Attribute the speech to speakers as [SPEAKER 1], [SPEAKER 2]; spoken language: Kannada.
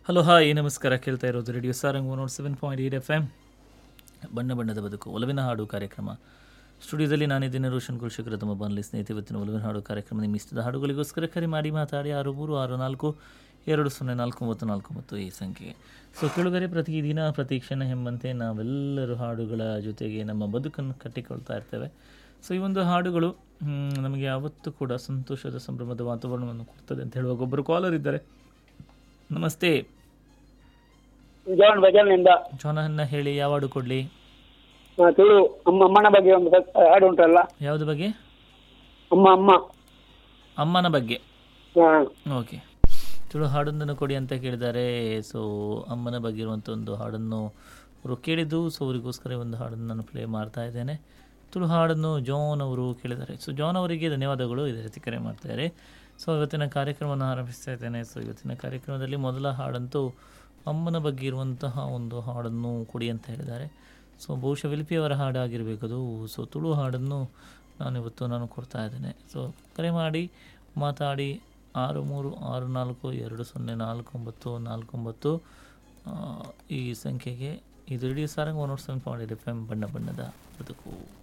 [SPEAKER 1] ಹಲೋ ಹಾಯ್ ನಮಸ್ಕಾರ ಕೇಳ್ತಾ ಇರೋದು radio Sarang one nought seven point eight F M ಬಣ್ಣ ಬಣ್ಣದ ಬದುಕು ಒಲವಿನ ಹಾಡು ಕಾರ್ಯಕ್ರಮ ಸ್ಟುಡಿಯೋದಲ್ಲಿ ನಾನಿದ್ದೇನೆ ರೋಷನ್ ಕುಲ್ಶೇಖರ ತಮ್ಮ ಬಾನಲಿ ಸ್ನೇಹಿತ ಇವತ್ತಿನ ಒಲವಿನ ಹಾಡು ಕಾರ್ಯಕ್ರಮ ನಿಮ್ಮ ಇಷ್ಟದ ಹಾಡುಗಳಿಗೋಸ್ಕರ ಕರೆ ಮಾಡಿ ಮಾತಾಡಿ ಆರು ಮೂರು ಆರು ನಾಲ್ಕು ಎರಡು ಸೊನ್ನೆ ನಾಲ್ಕು ಒಂಬತ್ತು ನಾಲ್ಕು ಒಂಬತ್ತು ಈ ಸಂಖ್ಯೆಗೆ ಸೊ ಕೇಳುಗರೆ ಪ್ರತಿದಿನ ಪ್ರತಿ ಕ್ಷಣ ಎಂಬಂತೆ ನಾವೆಲ್ಲರೂ ಹಾಡುಗಳ ಜೊತೆಗೆ ನಮ್ಮ ಬದುಕನ್ನು ಕಟ್ಟಿಕೊಳ್ತಾ ಇರ್ತೇವೆ ಸೊ ಈ ಒಂದು ಹಾಡುಗಳು ಹ್ಮ್, ನಮಗೆ ಯಾವತ್ತೂ ಕೂಡ ಸಂತೋಷದ ಸಂಭ್ರಮದ ವಾತಾವರಣವನ್ನು ಕೊಡ್ತದೆ ಅಂತ ಹೇಳುವಾಗ ಒಬ್ಬರು ಕಾಲರ್ ಇದ್ದಾರೆ ನಮಸ್ತೆ
[SPEAKER 2] ಜಾನ್ ಬಜಾರ್ನಿಂದ
[SPEAKER 1] ಜಾನಹನ್ನ ಹೇಳಿ ಯಾವ ಹಾಡು ಕೊಡಲಿ
[SPEAKER 2] ಆ, ತುಳು ಅಮ್ಮ ಅಮ್ಮನ ಬಗ್ಗೆ ಒಂದು ಸ್ವಲ್ಪ ಹಾಡು ಉಂಟಲ್ಲ
[SPEAKER 1] ಯಾವ್ದು ಬಗ್ಗೆ
[SPEAKER 2] ಅಮ್ಮ ಅಮ್ಮ
[SPEAKER 1] ಅಮ್ಮನ ಬಗ್ಗೆ
[SPEAKER 2] ಹಾ
[SPEAKER 1] ಓಕೆ ತುಳು ಹಾಡೊಂದನ್ನು ಕೊಡಿ ಅಂತ ಕೇಳಿದ್ದಾರೆ ಸೊ ಅಮ್ಮನ ಬಗ್ಗೆ ಇರುವಂಥ ಒಂದು ಹಾಡನ್ನು ಅವರು ಕೇಳಿದ್ದು ಸೊ ಅವರಿಗೋಸ್ಕರ ಒಂದು ಹಾಡನ್ನು ನಾನು ಪ್ಲೇ ಮಾಡ್ತಾ ಇದ್ದೇನೆ ತುಳು ಹಾಡನ್ನು ಜಾನ್ ಅವರು ಕೇಳಿದ್ದಾರೆ ಸೊ ಜಾನ್ ಅವರಿಗೆ ಧನ್ಯವಾದಗಳು ಇದೇ ರೀತಿ ಕರೆ ಮಾಡ್ತಾರೆ ಸೊ ಇವತ್ತಿನ ಕಾರ್ಯಕ್ರಮವನ್ನು ಆರಂಭಿಸ್ತಾ ಇದ್ದೇನೆ ಸೊ ಇವತ್ತಿನ ಕಾರ್ಯಕ್ರಮದಲ್ಲಿ ಮೊದಲ ಹಾಡಂತೂ ಅಮ್ಮನ ಬಗ್ಗೆ ಇರುವಂತಹ ಒಂದು ಹಾಡನ್ನು ಕೊಡಿ ಅಂತ ಹೇಳಿದ್ದಾರೆ ಸೊ ಬಹುಶಃ ವಿಲ್ಪಿಯವರ ಹಾಡಾಗಿರಬೇಕದು ಸೊ ತುಳು ಹಾಡನ್ನು ನಾನು ಇವತ್ತು ನಾನು ಕೊಡ್ತಾ ಇದ್ದೇನೆ ಸೊ ಕರೆ ಮಾಡಿ ಮಾತಾಡಿ ಆರು ಮೂರು ಆರು ನಾಲ್ಕು ಎರಡು ಸೊನ್ನೆ ನಾಲ್ಕು ಒಂಬತ್ತು ನಾಲ್ಕು ಒಂಬತ್ತು ಆ, ಈ ಸಂಖ್ಯೆಗೆ ಇದು radio Sarang one nought seven point F M ಬಣ್ಣ ಬಣ್ಣದ ಬದುಕು